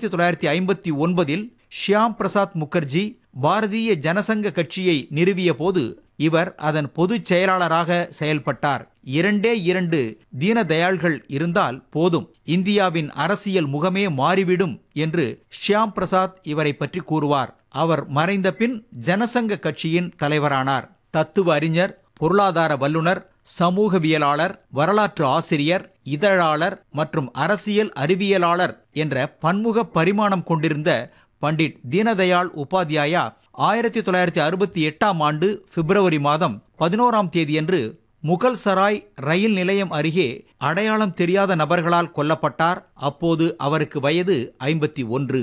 ஆயிரத்தி தொள்ளாயிரத்தி ஐம்பத்தி ஒன்பதில் ஷியாம் பிரசாத் முகர்ஜி பாரதிய ஜனசங்க கட்சியை நிறுவிய போது இவர் அதன் பொதுச் செயலாளராக செயல்பட்டார் இரண்டே இரண்டு தீனதயாள்கள் இருந்தால் போதும் இந்தியாவின் அரசியல் முகமே மாறிவிடும் என்று ஷியாம் பிரசாத் இவரை பற்றி கூறுவார் அவர் மறைந்த பின் ஜனசங்க கட்சியின் தலைவரானார் தத்துவ அறிஞர் பொருளாதார வல்லுனர் சமூகவியலாளர் வரலாற்று ஆசிரியர் இதழாளர் மற்றும் அரசியல் அறிவியலாளர் என்ற பன்முக பரிமாணம் கொண்டிருந்த பண்டிட் தீனதயாள் உபாத்யாயா ஆயிரத்தி தொள்ளாயிரத்தி அறுபத்தி எட்டாம் ஆண்டு பிப்ரவரி மாதம் பதினோராம் தேதியன்று முகல் சராய் ரயில் நிலையம் அருகே அடையாளம் தெரியாத நபர்களால் கொல்லப்பட்டார் அப்போது அவருக்கு வயது ஐம்பத்தி ஒன்று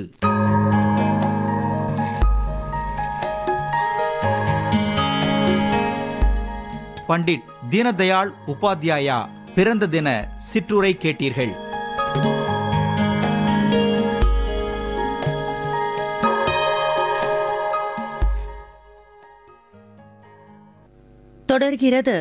பண்டிட் தீனதயாள் உபாத்யாயா பிறந்த தின சிற்றுரை கேட்டீர்கள் தொடர்கிறது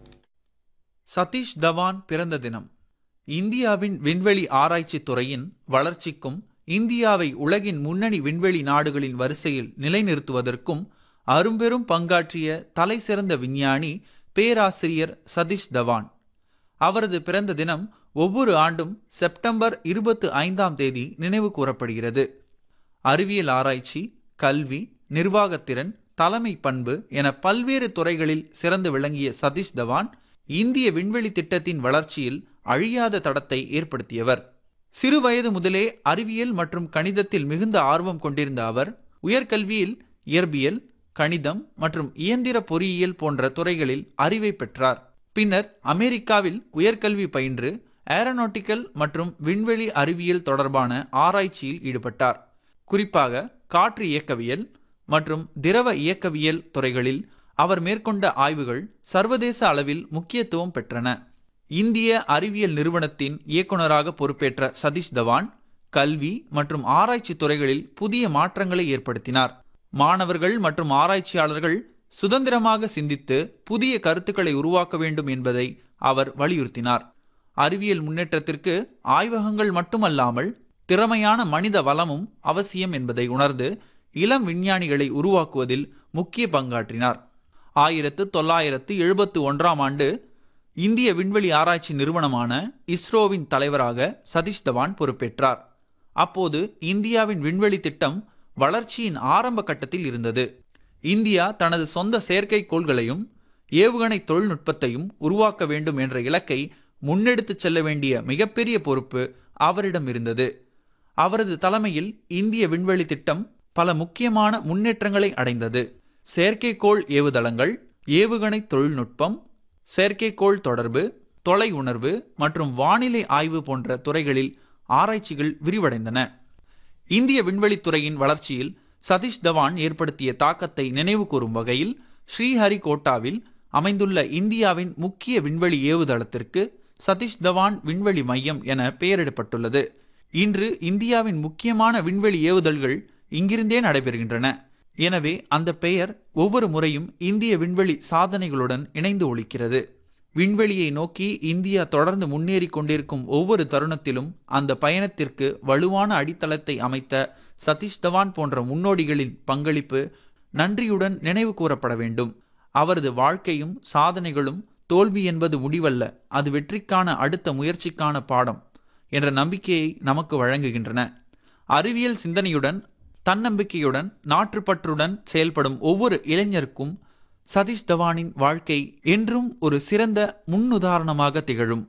சதீஷ் தவான் பிறந்த தினம் இந்தியாவின் விண்வெளி ஆராய்ச்சித் துறையின் வளர்ச்சிக்கும் இந்தியாவை உலகின் முன்னணி விண்வெளி நாடுகளின் வரிசையில் நிலைநிறுத்துவதற்கும் அரும்பெரும் பங்காற்றிய தலைசிறந்த விஞ்ஞானி பேராசிரியர் சதீஷ் தவான் அவரது பிறந்த தினம் ஒவ்வொரு ஆண்டும் செப்டம்பர் இருபத்து ஐந்தாம் தேதி நினைவு கூறப்படுகிறது அறிவியல் ஆராய்ச்சி கல்வி நிர்வாகத்திறன் தலைமை பண்பு என பல்வேறு துறைகளில் சிறந்து விளங்கிய சதீஷ் தவான் இந்திய விண்வெளி திட்டத்தின் வளர்ச்சியில் அழியாத தடத்தை ஏற்படுத்தியவர் சிறு வயது முதலே அறிவியல் மற்றும் கணிதத்தில் மிகுந்த ஆர்வம் கொண்டிருந்த அவர் உயர்கல்வியில் இயற்பியல் கணிதம் மற்றும் இயந்திர பொறியியல் போன்ற துறைகளில் அறிவை பெற்றார் பின்னர் அமெரிக்காவில் உயர்கல்வி பயின்று ஏரோநாட்டிக்கல் மற்றும் விண்வெளி அறிவியல் தொடர்பான ஆராய்ச்சியில் ஈடுபட்டார் குறிப்பாக காற்று இயக்கவியல் மற்றும் திரவ இயக்கவியல் துறைகளில் அவர் மேற்கொண்ட ஆய்வுகள் சர்வதேச அளவில் முக்கியத்துவம் பெற்றன இந்திய அறிவியல் நிறுவனத்தின் இயக்குநராக பொறுப்பேற்ற சதீஷ் தவான் கல்வி மற்றும் ஆராய்ச்சி துறைகளில் புதிய மாற்றங்களை ஏற்படுத்தினார் மாணவர்கள் மற்றும் ஆராய்ச்சியாளர்கள் சுதந்திரமாக சிந்தித்து புதிய கருத்துக்களை உருவாக்க வேண்டும் என்பதை அவர் வலியுறுத்தினார் அறிவியல் முன்னேற்றத்திற்கு ஆய்வகங்கள் மட்டுமல்லாமல் திறமையான மனித வளமும் அவசியம் என்பதை உணர்ந்து இளம் விஞ்ஞானிகளை உருவாக்குவதில் முக்கிய பங்காற்றினார் ஆயிரத்து தொள்ளாயிரத்து எழுபத்து ஒன்றாம் ஆண்டு இந்திய விண்வெளி ஆராய்ச்சி நிறுவனமான இஸ்ரோவின் தலைவராக சதீஷ் தவான் பொறுப்பேற்றார் அப்போது இந்தியாவின் விண்வெளி திட்டம் வளர்ச்சியின் ஆரம்ப கட்டத்தில் இருந்தது இந்தியா தனது சொந்த செயற்கைக்கோள்களையும் ஏவுகணை தொழில்நுட்பத்தையும் உருவாக்க வேண்டும் என்ற இலக்கை முன்னெடுத்துச் செல்ல வேண்டிய மிகப்பெரிய பொறுப்பு அவரிடம் இருந்தது அவரது தலைமையில் இந்திய விண்வெளி திட்டம் பல முக்கியமான முன்னேற்றங்களை அடைந்தது செயற்கைக்கோள் ஏவுதளங்கள் ஏவுகணை தொழில்நுட்பம் செயற்கைக்கோள் தொடர்பு தொலை உணர்வு மற்றும் வானிலை ஆய்வு போன்ற துறைகளில் ஆராய்ச்சிகள் விரிவடைந்தன இந்திய விண்வெளித்துறையின் வளர்ச்சியில் சதீஷ் தவான் ஏற்படுத்திய தாக்கத்தை நினைவு கூறும் வகையில் ஸ்ரீஹரிகோட்டாவில் அமைந்துள்ள இந்தியாவின் முக்கிய விண்வெளி ஏவுதளத்திற்கு சதீஷ் தவான் விண்வெளி மையம் என பெயரிடப்பட்டுள்ளது இன்று இந்தியாவின் முக்கியமான விண்வெளி ஏவுதல்கள் இங்கிருந்தே நடைபெறுகின்றன எனவே அந்த பெயர் ஒவ்வொரு முறையும் இந்திய விண்வெளி சாதனைகளுடன் இணைந்து ஒழிக்கிறது விண்வெளியை நோக்கி இந்தியா தொடர்ந்து முன்னேறி கொண்டிருக்கும் ஒவ்வொரு தருணத்திலும் அந்த பயணத்திற்கு வலுவான அடித்தளத்தை அமைத்த சதீஷ் தவான் போன்ற முன்னோடிகளின் பங்களிப்பு நன்றியுடன் நினைவு கூறப்பட வேண்டும் அவரது வாழ்க்கையும் சாதனைகளும் தோல்வி என்பது முடிவல்ல அது வெற்றிக்கான அடுத்த முயற்சிக்கான பாடம் என்ற நம்பிக்கையை நமக்கு வழங்குகின்றன அறிவியல் சிந்தனையுடன் தன்னம்பிக்கையுடன் நாற்றுப்பற்றுடன் செயல்படும் ஒவ்வொரு இளைஞருக்கும் சதீஷ் தவானின் வாழ்க்கை என்றும் ஒரு சிறந்த முன்னுதாரணமாக திகழும்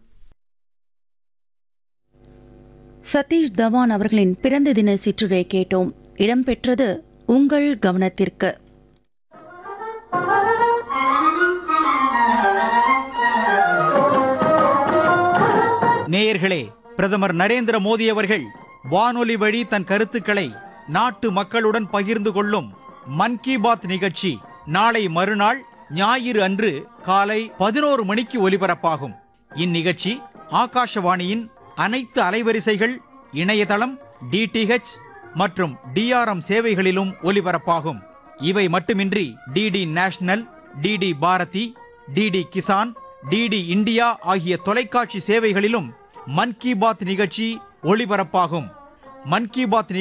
சதீஷ் தவான் அவர்களின் பிறந்த தின சிற்றுரை கேட்டோம் இடம்பெற்றது உங்கள் கவனத்திற்கு நேயர்களே பிரதமர் நரேந்திர மோடி அவர்கள் வானொலி வழி தன் கருத்துக்களை நாட்டு மக்களுடன் பகிர்ந்து கொள்ளும் மன் கி பாத் நிகழ்ச்சி நாளை மறுநாள் ஞாயிறு அன்று காலை பதினோரு மணிக்கு ஒலிபரப்பாகும் இந்நிகழ்ச்சி ஆகாஷவாணியின் அனைத்து அலைவரிசைகள் இணையதளம் டிடிஹெச் மற்றும் டிஆர்எம் சேவைகளிலும் ஒலிபரப்பாகும் இவை மட்டுமின்றி DD national DD Bharati DD Kisan DD India ஆகிய தொலைக்காட்சி சேவைகளிலும் மன் கி பாத் நிகழ்ச்சி ஒளிபரப்பாகும் மன் கி பாத்